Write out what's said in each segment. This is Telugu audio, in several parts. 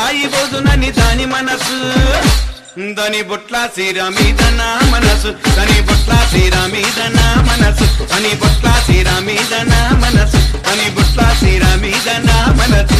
పరాయి బోదునని దాని మనసు దాని బొట్ల సీర మీద నా మనసు దాని బొట్ల సీర మీద నా మనసు దాని బొట్ల సీర మీద నా మనసు దాని బొట్ల సీర మీద నా మనసు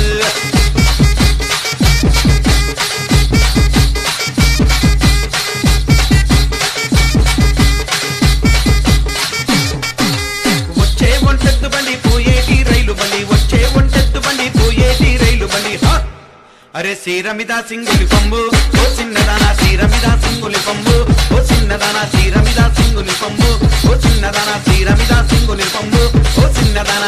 వచ్చే ఒంటెత్తు బండి పోయేటి రైలు బండి వచ్చే ఒంటెత్తు బండి పోయేటి రైలు బండి హా! అరే సీరమిద సింగులి పంబు ఓ చిన్నదానా సీరమిద సింగులి పంబు ఓ చిన్నదానా సీరమిద సింగులి పంబు ఓ చిన్నదానా సీరమిద సింగులి పంబు ఓ చిన్నదానా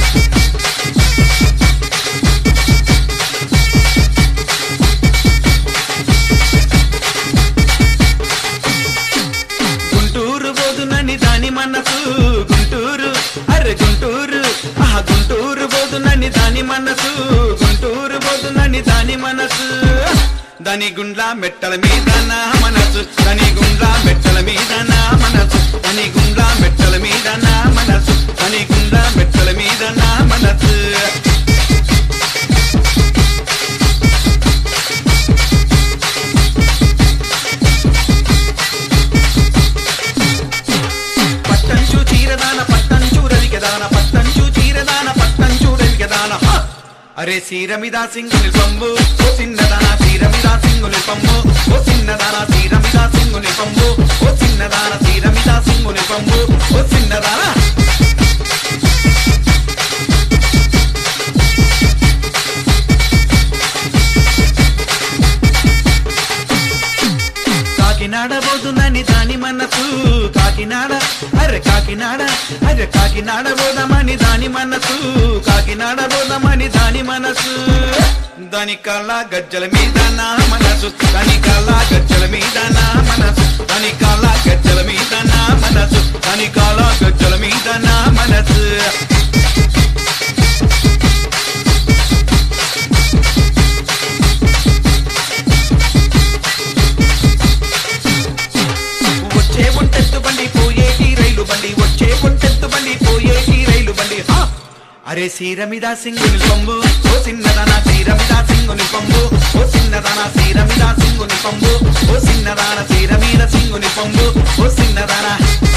గుంటూరు బోదునని దాని మనసు గుంటూరు అరే గుంటూరు ఆహా గుంటూరు బోదునని దాని మనసు గుంటూరు బోదునని దాని మనసు దాని గుండ్ల మెట్టల మీద నా మనసు దాని గుండ్ల మెట్టల మీద నా మనసు దాని గుండ్ల మెట్టల మీద నా మనసు దాని గుండ్ల మెట్టల మీద నా మనసు పట్టంచు చీరదాన పట్టంచు రవికెదాన పట్టంచు చీరదాన పట్టంచు రవికెదాన హ! అరే సీరమిదా సింగుని పంబు ఓ చిన్నదాన సీరమిదా సింగుని పంబు ఓ చిన్నదాన సీరమిదా సింగుని పంబు ఓ చిన్నదాన సీరమిదా సింగుని పంబు ఓ చిన్నదాన కాకినాడ పోతుందని దాని మనసు కాకినాడ అరే కాకినాడ అరే కాకినాడ పోదామని దాని మనసు కాకినాడ పోదామని దాని మనసు దాని కళ్ళ గజ్జల మీద నా మనసు దాని కళ్ళ గజ్జల మీద నా మనసు దాని కళ్ళ గజ్జల మీద నా మనసు దాని కళ్ళ గజ్జల మీద నా మనసు వచ్చే ఒంటెత్తు బండి పోయేటి రైలు బండి వచ్చే ఒంటెత్తు బండి పోయేటి రైలు బండి హా! అరే సీరమిద సింగుని పంబు ఓ చిన్నదాన సీరమిద సింగుని పంబు ఓ చిన్నదాన సీరమిద సింగుని పంబు ఓ చిన్నదాన సీరమీద సింగుని పంబు ఓ చిన్నదాన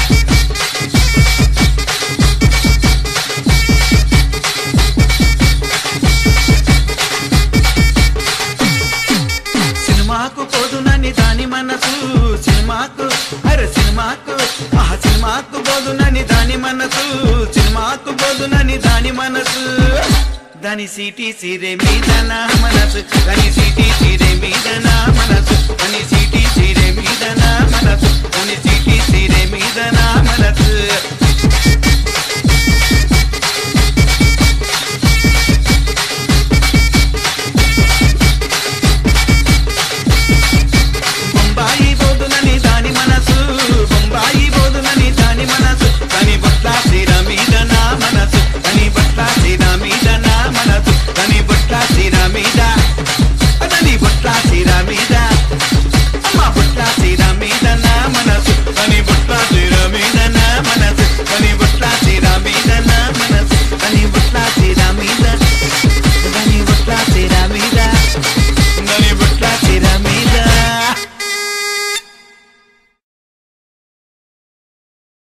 సినిమాకు పోదునని దాని మనసు సినిమాకు అరే సినిమాకు ఆహా సినిమాకు పోదునని దాని మనసు సినిమాకు పోదునని దాని మనసు దాని సీటీ సీరే మీద నా మనసు దాని సీటీ సీరే మీద నా మనసు దాని సీటీ సీరే మీద నా మనసు దాని సీటీ సీరే మీద నా మనసు